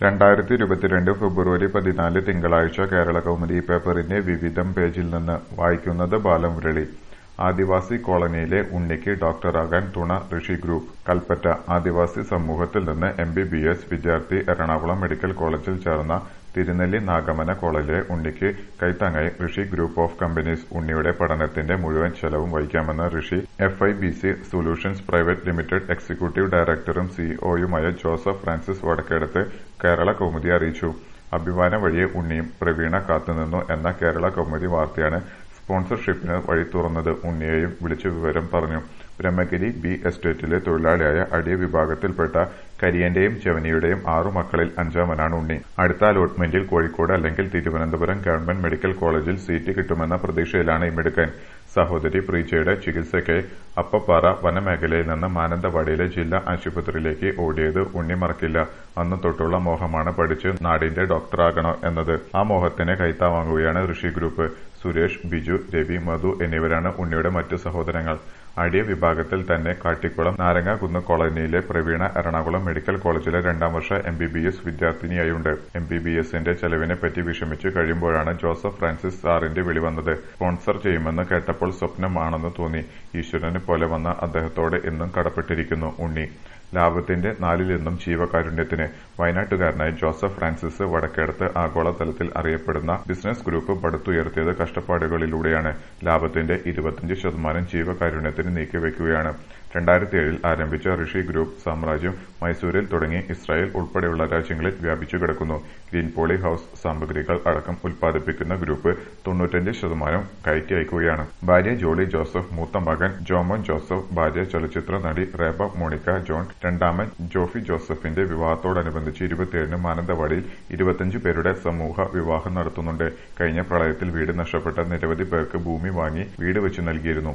രണ്ടായിരത്തി ഇരുപത്തിരണ്ട് ഫെബ്രുവരി പതിനാല് തിങ്കളാഴ്ച കേരളകൗമുദി പേപ്പറിന്റെ വിവിധം പേജിൽ നിന്ന് വായിക്കുന്നത് ബാലമുരളി ആദിവാസി കോളനിയിലെ ഉണ്ണിക്ക് ഡോക്ടറാകാൻ തുണ ഋഷി ഗ്രൂപ്പ് കൽപ്പറ്റ ആദിവാസി സമൂഹത്തിൽ നിന്ന് എംബിബിഎസ് വിദ്യാർത്ഥി എറണാകുളം മെഡിക്കൽ കോളേജിൽ ചേർന്ന തിരുനെല്ലി നാഗമന കോളേജിലെ ഉണ്ണിക്ക് കൈത്താങ്ങായി ഋഷി ഗ്രൂപ്പ് ഓഫ് കമ്പനീസ് ഉണ്ണിയുടെ പഠനത്തിന്റെ മുഴുവൻ ചെലവും വഹിക്കാമെന്ന് Rishi FIBC solutions private limited executive ഡയറക്ടറും സിഇഒയുമായ ജോസഫ് ഫ്രാൻസിസ് വടക്കേടത്ത് കേരള കൗമുദി അറിയിച്ചു അഭിമാന വഴിയെ ഉണ്ണിയും പ്രവീണ കാത്തുനിന്നു എന്ന കേരള കൗമുദി വാർത്തയാണ് സ്പോൺസർഷിപ്പിന് വഴി തുറന്നത് ഉണ്ണിയെയും വിളിച്ച് വിവരം പറഞ്ഞു ബ്രഹ്മഗിരി ബി എസ്റ്റേറ്റിലെ തൊഴിലാളിയായ അടിയ വിഭാഗത്തിൽപ്പെട്ട കരിയന്റെയും ചെവനിയുടെയും ആറു മക്കളിൽ അഞ്ചാമനാണ് ഉണ്ണി അടുത്ത അലോട്ട്മെന്റിൽ കോഴിക്കോട് അല്ലെങ്കിൽ തിരുവനന്തപുരം ഗവൺമെന്റ് മെഡിക്കൽ കോളേജിൽ സീറ്റ് കിട്ടുമെന്ന പ്രതീക്ഷയിലാണ് ഈ മിടുക്കൻ സഹോദരി പ്രീജയുടെ ചികിത്സയ്ക്കായി അപ്പപ്പാറ വനമേഖലയിൽ നിന്ന് മാനന്തവാടിയിലെ ജില്ലാ ആശുപത്രിയിലേക്ക് ഓടിയത് ഉണ്ണി മറക്കില്ല അന്നു തൊട്ടുള്ള മോഹമാണ് പഠിച്ച് നാടിന്റെ ഡോക്ടറാകണം എന്നത് ആ മോഹത്തിന് കൈത്താവാങ്ങുകയാണ് ഋഷി ഗ്രൂപ്പ് സുരേഷ് ബിജു രവി മധു എന്നിവരാണ് ഉണ്ണിയുടെ മറ്റു സഹോദരങ്ങൾ അടിയ വിഭാഗത്തിൽ തന്നെ കാട്ടിക്കുളം നാരങ്ങാകുന്ന് കോളനിയിലെ പ്രവീണ എറണാകുളം മെഡിക്കൽ കോളേജിലെ രണ്ടാം വർഷ എംബിബിഎസ് വിദ്യാർത്ഥിനിയായുണ്ട് എംബിബിഎസിന്റെ ചെലവിനെപ്പറ്റി വിഷമിച്ചു കഴിയുമ്പോഴാണ് ജോസഫ് ഫ്രാൻസിസ് സാറിന്റെ വിളി വന്നത് സ്പോൺസർ ചെയ്യുമെന്ന് കേട്ടപ്പോൾ സ്വപ്നമാണെന്ന് തോന്നി ഈശ്വരനെ പോലെ വന്ന അദ്ദേഹത്തോട് എന്നും കടപ്പെട്ടിരിക്കുന്നു ഉണ്ണി ലാഭത്തിന്റെ നാലിലൊന്നും ജീവകാരുണ്യത്തിന് വയനാട്ടുകാരനായ ജോസഫ് ഫ്രാൻസിസ് വടക്കേടത്ത് ആഗോളതലത്തിൽ അറിയപ്പെടുന്ന ബിസിനസ് ഗ്രൂപ്പ് പടുത്തുയർത്തിയത് കഷ്ടപ്പാടുകളിലൂടെയാണ് ലാഭത്തിന്റെ ഇരുപത്തിയഞ്ച് ശതമാനം ജീവകാരുണ്യത്തിന് നീക്കിവെക്കുകയാണ് രണ്ടായിരത്തി ഏഴിൽ ആരംഭിച്ച ഋഷി ഗ്രൂപ്പ് സാമ്രാജ്യം മൈസൂരിൽ തുടങ്ങി ഇസ്രായേൽ ഉൾപ്പെടെയുള്ള രാജ്യങ്ങളിൽ വ്യാപിച്ചു കിടക്കുന്നു ഗ്രീൻ പോളി ഹൌസ് സാമഗ്രികൾ അടക്കം ഉൽപ്പാദിപ്പിക്കുന്ന ഗ്രൂപ്പ് തൊണ്ണൂറ്റഞ്ച് ശതമാനം കയറ്റി അയക്കുകയാണ് ഭാര്യ ജോളി ജോസഫ് മൂത്ത മകൻ ജോമോൻ ജോസഫ് ഭാര്യ ചലച്ചിത്ര നടി റേബ മോണിക്ക ജോൺ രണ്ടാമൻ ജോഫി ജോസഫിന്റെ വിവാഹത്തോടനുബന്ധിച്ച് ഇരുപത്തിയേഴിന് മാനന്തവാടിയിൽ ഇരുപത്തിയഞ്ച് പേരുടെ സമൂഹ വിവാഹം നടത്തുന്നുണ്ട് കഴിഞ്ഞ പ്രളയത്തിൽ വീട് നഷ്ടപ്പെട്ട നിരവധി പേർക്ക് ഭൂമി വാങ്ങി വീട് വെച്ച് നൽകിയിരുന്നു